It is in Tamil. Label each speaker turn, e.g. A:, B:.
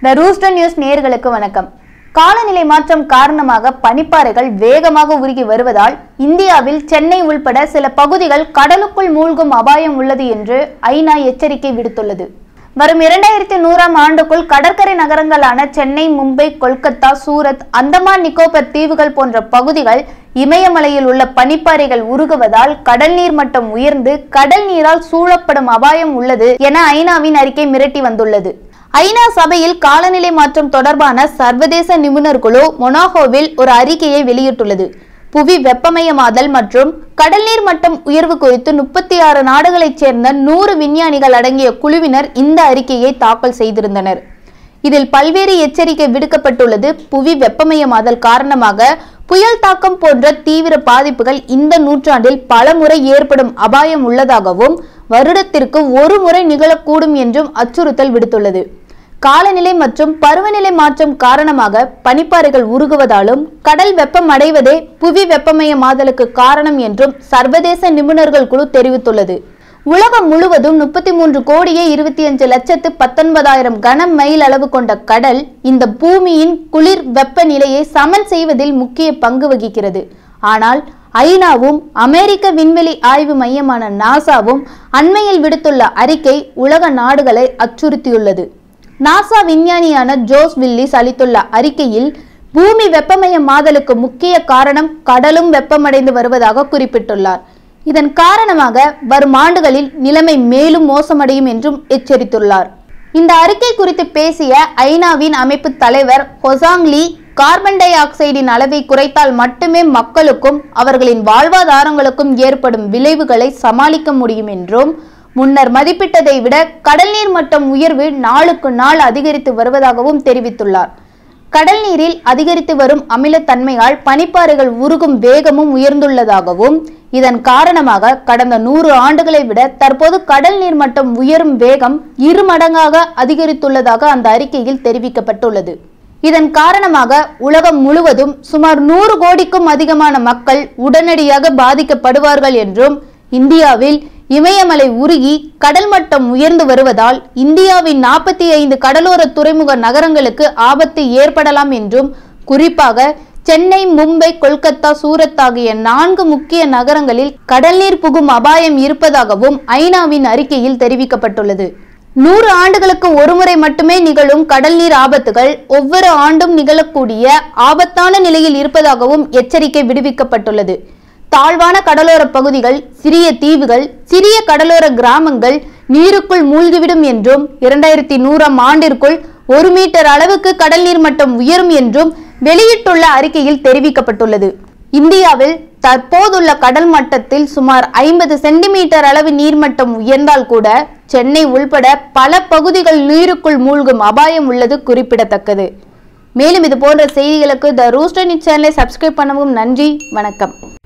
A: த ரூஸ்டர் நியூஸ் நேயர்களுக்கு வணக்கம் காலநிலை மாற்றம் காரணமாக பனிப்பாறைகள் வேகமாக உருகி வருவதால் இந்தியாவில் சென்னை உள்பட சில பகுதிகள் கடலுக்குள் மூழ்கும் அபாயம் உள்ளது என்று ஐநா எச்சரிக்கை விடுத்துள்ளது வரும் இரண்டாயிரத்தி நூறாம் ஆண்டுக்குள் கடற்கரை நகரங்களான சென்னை மும்பை கொல்கத்தா சூரத் அந்தமான் நிக்கோபர் தீவுகள் போன்ற பகுதிகள் இமயமலையில் உள்ள பனிப்பாறைகள் உருகுவதால் கடல் நீர் மட்டம் உயர்ந்து கடல் நீரால் சூழப்படும் அபாயம் உள்ளது என ஐநாவின் அறிக்கை மிரட்டி வந்துள்ளது ஐநா சபையில் காலநிலை மாற்றம் தொடர்பான சர்வதேச நிபுணர் குழு மொனாகோவில் ஒரு அறிக்கையை வெளியிட்டுள்ளது புவி வெப்பமயமாதல் மற்றும் கடல் நீர் மட்டம் உயர்வு குறித்து முப்பத்தி ஆறு நாடுகளைச் சேர்ந்த நூறு விஞ்ஞானிகள் அடங்கிய குழுவினர் இந்த அறிக்கையை தாக்கல் செய்திருந்தனர் இதில் பல்வேறு எச்சரிக்கை விடுக்கப்பட்டுள்ளது புவி வெப்பமயமாதல் காரணமாக புயல் தாக்கம் போன்ற தீவிர பாதிப்புகள் இந்த நூற்றாண்டில் பலமுறை ஏற்படும் அபாயம் உள்ளதாகவும் வருடத்திற்கு ஒரு முறை நிகழக்கூடும் என்றும் அச்சுறுத்தல் விடுத்துள்ளது காலநிலை மற்றும் பருவநிலை மாற்றம் காரணமாக பனிப்பாறைகள் உருகுவதாலும் கடல் வெப்பம் அடைவதே புவி வெப்பமயமாதலுக்கு காரணம் என்றும் சர்வதேச நிபுணர்கள் குழு தெரிவித்துள்ளது உலகம் முழுவதும் முப்பத்தி மூன்று கோடியே இருபத்தி அஞ்சு லட்சத்து பத்தொன்பதாயிரம் கன மைல் அளவு கொண்ட கடல் இந்த பூமியின் குளிர் வெப்பநிலையை சமன் செய்வதில் முக்கிய பங்கு வகிக்கிறது ஆனால் ஐநாவும் அமெரிக்க விண்வெளி ஆய்வு மையமான நாசாவும் அண்மையில் விடுத்துள்ள அறிக்கை உலக நாடுகளை அச்சுறுத்தியுள்ளது நாசா விஞ்ஞானியான ஜோஸ் வில்லிஸ் அளித்துள்ள அறிக்கையில் பூமி வெப்பமயமாதலுக்கு முக்கிய காரணம் கடலும் வெப்பமடைந்து வருவதாக குறிப்பிட்டுள்ளார் இதன் காரணமாக வரும் ஆண்டுகளில் நிலைமை மேலும் மோசமடையும் என்றும் எச்சரித்துள்ளார் இந்த அறிக்கை குறித்து பேசிய ஐநாவின் அமைப்பு தலைவர் ஹொசாங் லீ கார்பன் டை ஆக்சைடின் அளவை குறைத்தால் மட்டுமே மக்களுக்கும் அவர்களின் வாழ்வாதாரங்களுக்கும் ஏற்படும் விளைவுகளை சமாளிக்க முடியும் என்றும் முன்னர் மதிப்பிட்டதை விட கடல் நீர் மட்டம் உயர்வு நாளுக்கு நாள் அதிகரித்து வருவதாகவும் தெரிவித்துள்ளார் கடல் நீரில் அதிகரித்து வரும் அமிலத்தன்மையால் பனிப்பாறைகள் உருகும் வேகமும் உயர்ந்துள்ளதாகவும் இதன் காரணமாக கடந்த நூறு ஆண்டுகளை விட தற்போது கடல் நீர் மட்டம் உயரும் வேகம் இரு மடங்காக அதிகரித்துள்ளதாக அந்த அறிக்கையில் தெரிவிக்கப்பட்டுள்ளது இதன் காரணமாக உலகம் முழுவதும் சுமார் நூறு கோடிக்கும் அதிகமான மக்கள் உடனடியாக பாதிக்கப்படுவார்கள் என்றும் இந்தியாவில் இமயமலை உருகி கடல் மட்டம் உயர்ந்து வருவதால் இந்தியாவின் நாற்பத்தி ஐந்து கடலோர துறைமுக நகரங்களுக்கு ஆபத்து ஏற்படலாம் என்றும் குறிப்பாக சென்னை மும்பை கொல்கத்தா சூரத் ஆகிய நான்கு முக்கிய நகரங்களில் கடல் நீர் புகும் அபாயம் இருப்பதாகவும் ஐநாவின் அறிக்கையில் தெரிவிக்கப்பட்டுள்ளது நூறு ஆண்டுகளுக்கு ஒருமுறை மட்டுமே நிகழும் கடல் நீர் ஆபத்துகள் ஒவ்வொரு ஆண்டும் நிகழக்கூடிய ஆபத்தான நிலையில் இருப்பதாகவும் எச்சரிக்கை விடுவிக்கப்பட்டுள்ளது தாழ்வான கடலோர பகுதிகள் சிறிய தீவுகள் சிறிய கடலோர கிராமங்கள் நீருக்குள் மூழ்கிவிடும் என்றும் இரண்டாயிரத்தி நூறாம் ஆண்டிற்குள் ஒரு மீட்டர் அளவுக்கு கடல் நீர் மட்டம் உயரும் என்றும் வெளியிட்டுள்ள அறிக்கையில் தெரிவிக்கப்பட்டுள்ளது இந்தியாவில் தற்போதுள்ள கடல் மட்டத்தில் சுமார் ஐம்பது சென்டிமீட்டர் அளவு நீர்மட்டம் உயர்ந்தால் கூட சென்னை உள்பட பல பகுதிகள் நீருக்குள் மூழ்கும் அபாயம் உள்ளது குறிப்பிடத்தக்கது மேலும் இது போன்ற செய்திகளுக்கு த ரூஸ்டர் நியூஸ் சேனலை சப்ஸ்கிரைப் பண்ணவும் நன்றி வணக்கம்